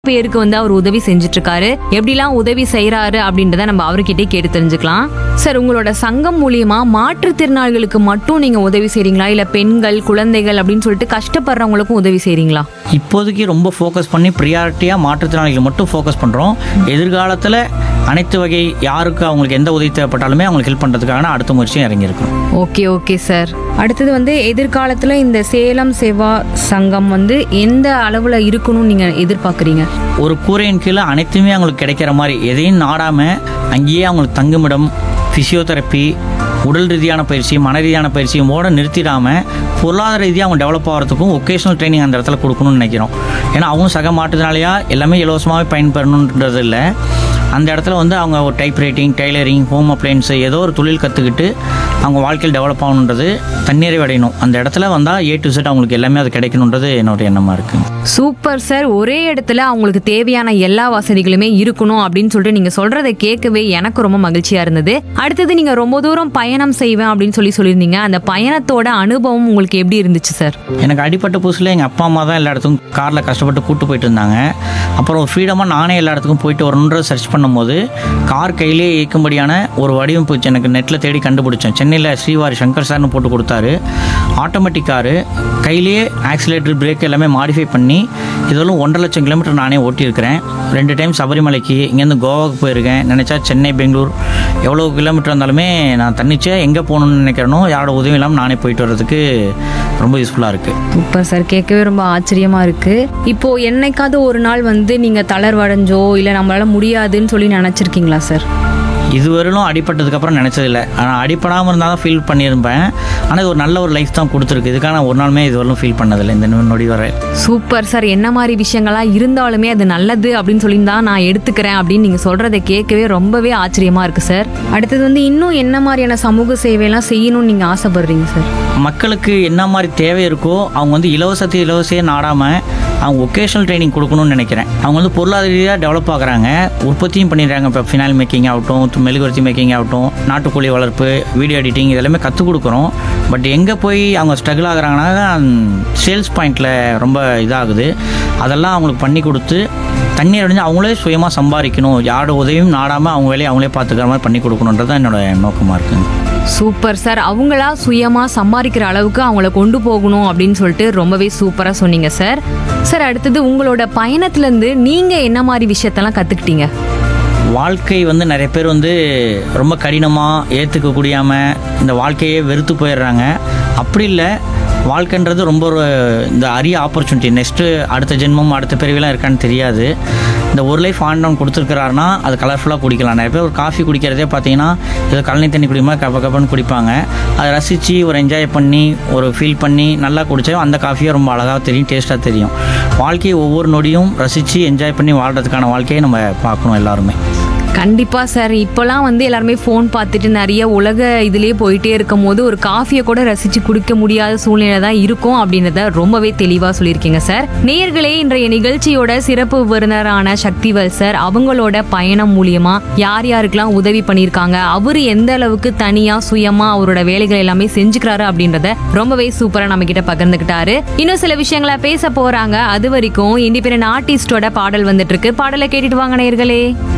பேருக்கு வந்து அவர் உதவி செஞ்சுட்டு இருக்காரு எப்படிலாம் உதவி செய்யறாரு அப்படின்றத நம்ம அவர்கிட்டயே கேட்டு தெரிஞ்சுக்கலாம் சார் உங்களோட சங்கம் மூலியமா மாற்றுத்திறனாளிகளுக்கு மட்டும் நீங்க உதவி செய்றீங்களா இல்ல பெண்கள் குழந்தைகள் அப்படின்னு சொல்லிட்டு கஷ்டப்படுறவங்களுக்கும் உதவி செய்றீங்களா இப்போதைக்கு ரொம்ப ஃபோக்கஸ் பண்ணி ப்ரியாரிட்டியாக மாற்றுத்திறனாளிகள் மட்டும் ஃபோக்கஸ் பண்ணுறோம் எதிர்காலத்தில் அனைத்து வகை யாருக்கு அவங்களுக்கு எந்த உதவி தேவைப்பட்டாலுமே அவங்களுக்கு ஹெல்ப் பண்ணுறதுக்கான அடுத்த முயற்சியும் இறங்கியிருக்கோம் ஓகே ஓகே சார் அடுத்தது வந்து எதிர்காலத்துல இந்த சேலம் சேவா சங்கம் வந்து எந்த அளவுல இருக்கணும்னு நீங்க எதிர்பார்க்கறீங்க ஒரு கூரையின் கீழே அனைத்துமே அவங்களுக்கு கிடைக்கிற மாதிரி எதையும் நாடாமல் அங்கேயே அவங்களுக்கு தங்குமிடம் ஃபிசியோதெரப்பி உடல் ரீதியான பயிற்சி மன ரீதியான பயிற்சியோட நிறுத்திடாமல் பொருளாதார ரீதியாக அவங்க டெவலப் ஆகிறதுக்கும் ஒகேஷனல் ட்ரைனிங் அந்த இடத்துல கொடுக்கணும்னு நினைக்கிறோம் ஏன்னா அவங்க சக மாற்றுத்திறனாளியா எல்லாமே இலவசமாகவே பயன்பெறணுன்றது இல்லை அந்த இடத்துல வந்து அவங்க ஒரு type writing tailoring home appliance ஏதோ ஒரு தொழில் கற்றுக்கிட்டு அவங்க வாழ்க்கையில் டெவலப் ஆகணுன்றது தன்னிறைவு அடையணும் அந்த இடத்துல வந்தால் ஏ டு செட் அவங்களுக்கு எல்லாமே அது கிடைக்கணுன்றது என்னோட எண்ணமாக இருக்குது சூப்பர் சார் ஒரே இடத்துல அவங்களுக்கு தேவையான எல்லா வசதிகளுமே இருக்கணும் அப்படின்னு சொல்லிட்டு நீங்க சொல்றதை கேட்கவே எனக்கு ரொம்ப மகிழ்ச்சியா இருந்தது அடுத்தது நீங்க ரொம்ப தூரம் பயணம் செய்வேன் அப்படின்னு சொல்லி சொல்லியிருந்தீங்க அந்த பயணத்தோட அனுபவம் உங்களுக்கு எப்படி இருந்துச்சு சார் எனக்கு அடிப்பட்ட புதுசில் எங்கள் அப்பா அம்மா தான் எல்லா இடத்துக்கும் காரில் கஷ்டப்பட்டு கூட்டு போயிட்டு இருந்தாங்க அப்புறம் ஃப்ரீடமாக நானே எல்லா இடத்துக்கும் போயிட்டு வரணுன்ற சர்ச் பண்ணும்போது கார் கையிலேயே இயக்கும்படியான ஒரு வடிவமைப்பு எனக்கு நெட்டில் தேடி கண்டுபிடிச்சேன் சென்னையில் ஸ்ரீவாரி சங்கர் சார்னு போட்டு கொடுத்தாரு ஆட்டோமேட்டிக் காரு கையிலேயே ஆக்சிலேட்டர் பிரேக் எல்லாமே மாடிஃபை பண்ணி இதெல்லாம் ஒன்றரை லட்சம் கிலோமீட்டர் நானே ஓட்டியிருக்கிறேன் ரெண்டு டைம் சபரிமலைக்கு இங்கேருந்து கோவாவுக்கு போயிருக்கேன் நினச்சா சென்னை பெங்களூர் எவ்வளோ கிலோமீட்டர் இருந்தாலுமே நான் தன்னிச்சையாக எங்கே போகணுன்னு நினைக்கிறேனோ யாரோட உதவி இல்லாமல் நானே போயிட்டு வர்றதுக்கு ரொம்ப யூஸ்ஃபுல்லாக இருக்குது சூப்பர் சார் கேட்கவே ரொம்ப ஆச்சரியமா இருக்கு இப்போ என்னைக்காவது ஒரு நாள் வந்து நீங்க தளர்வடைஞ்சோ இல்ல நம்மளால முடியாதுன்னு சொல்லி நினைச்சிருக்கீங்களா சார் இதுவரையிலும் அடிபட்டதுக்கப்புறம் நினச்சதில்லை ஆனால் அடிப்படாமல் இருந்தால் தான் ஃபீல் பண்ணியிருப்பேன் ஆனால் இது ஒரு நல்ல ஒரு லைஃப் தான் கொடுத்துருக்கு இதுக்காக நான் ஒரு நாளுமே இதுவரையிலும் ஃபீல் பண்ணதில்லை இந்த நொடி வரை சூப்பர் சார் என்ன மாதிரி விஷயங்களா இருந்தாலுமே அது நல்லது அப்படின்னு சொல்லி தான் நான் எடுத்துக்கிறேன் அப்படின்னு நீங்க சொல்றதை கேட்கவே ரொம்பவே ஆச்சரியமா இருக்கு சார் அடுத்தது வந்து இன்னும் என்ன மாதிரியான சமூக சேவையெல்லாம் செய்யணும்னு நீங்க ஆசைப்படுறீங்க சார் மக்களுக்கு என்ன மாதிரி தேவை இருக்கோ அவங்க வந்து இலவசத்தை இலவசையே நாடாமல் அவங்க ஒகேஷனல் ட்ரைனிங் கொடுக்கணும்னு நினைக்கிறேன் அவங்க வந்து பொருளாதார ரீதியாக டெவலப் ஆகுறாங்க உற்பத்தியும் பண்ணிடுறாங்க இப்போ ஃபினால் மேக்கிங் ஆகட்டும் மெழுகுவர்த்தி மேக்கிங் ஆகட்டும் நாட்டுக்கோழி வளர்ப்பு வீடியோ எடிட்டிங் இதெல்லாமே கற்றுக் கொடுக்குறோம் பட் எங்கே போய் அவங்க ஸ்ட்ரகிள் ஆகுறாங்கன்னா சேல்ஸ் பாயிண்டில் ரொம்ப இதாகுது அதெல்லாம் அவங்களுக்கு பண்ணி கொடுத்து தண்ணீர் அடைஞ்சு அவங்களே சுயமாக சம்பாதிக்கணும் யாரோட உதவியும் நாடாமல் அவங்க வேலையை அவங்களே பார்த்துக்கிற மாதிரி பண்ணி கொடுக்கணுன்றது தான் என்னோட நோக்கமாக இருக்குங்க சூப்பர் சார் அவங்களா சுயமா சம்பாதிக்கிற அளவுக்கு அவங்கள கொண்டு போகணும் அப்படின்னு சொல்லிட்டு ரொம்பவே சூப்பரா சொன்னீங்க சார் சார் அடுத்தது உங்களோட பயணத்துல இருந்து நீங்க என்ன மாதிரி விஷயத்தெல்லாம் கத்துக்கிட்டீங்க வாழ்க்கை வந்து நிறைய பேர் வந்து ரொம்ப கடினமாக ஏற்றுக்க முடியாமல் இந்த வாழ்க்கையே வெறுத்து போயிடுறாங்க அப்படி இல்லை வாழ்க்கைன்றது ரொம்ப ஒரு இந்த அரிய ஆப்பர்ச்சுனிட்டி நெக்ஸ்ட்டு அடுத்த ஜென்மம் அடுத்த பிறவிலாம் இருக்கான்னு தெரியாது இந்த ஒரு லைஃப் ஆண்டவன் கொடுத்துருக்கிறாருன்னா அது கலர்ஃபுல்லாக குடிக்கலாம் நிறைய பேர் ஒரு காஃபி குடிக்கிறதே பார்த்தீங்கன்னா ஏதோ கழனி தண்ணி குடிமா கப்ப கப்பன்னு குடிப்பாங்க அதை ரசித்து ஒரு என்ஜாய் பண்ணி ஒரு ஃபீல் பண்ணி நல்லா குடித்தா அந்த காஃபியே ரொம்ப அழகாக தெரியும் டேஸ்ட்டாக தெரியும் வாழ்க்கையை ஒவ்வொரு நொடியும் ரசித்து என்ஜாய் பண்ணி வாழ்கிறதுக்கான வாழ்க்கையை நம்ம பார்க்கணும் எல்லாருமே கண்டிப்பா சார் இப்போலாம் வந்து எல்லாருமே ஃபோன் பார்த்துட்டு நிறைய உலக இதுலயே போயிட்டே இருக்கும் போது ஒரு காஃபியை கூட ரசிச்சு குடிக்க முடியாத சூழ்நிலை தான் இருக்கும் அப்படின்றத ரொம்பவே தெளிவா சொல்லியிருக்கீங்க சார் நேயர்களே இன்றைய நிகழ்ச்சியோட சிறப்பு விருந்தினரான சக்திவேல் சார் அவங்களோட பயணம் மூலியமா யார் யாருக்கெல்லாம் உதவி பண்ணியிருக்காங்க அவரு எந்த அளவுக்கு தனியா சுயமா அவரோட வேலைகள் எல்லாமே செஞ்சுக்கிறாரு அப்படின்றத ரொம்பவே சூப்பரா நம்ம கிட்ட பகிர்ந்துக்கிட்டாரு இன்னும் சில விஷயங்களை பேச போறாங்க அது வரைக்கும் இண்டிபெண்டன்ட் ஆர்டிஸ்டோட பாடல் வந்துட்டு இருக்கு பாடலை கேட்டுட்டு வாங்க நேயர்களே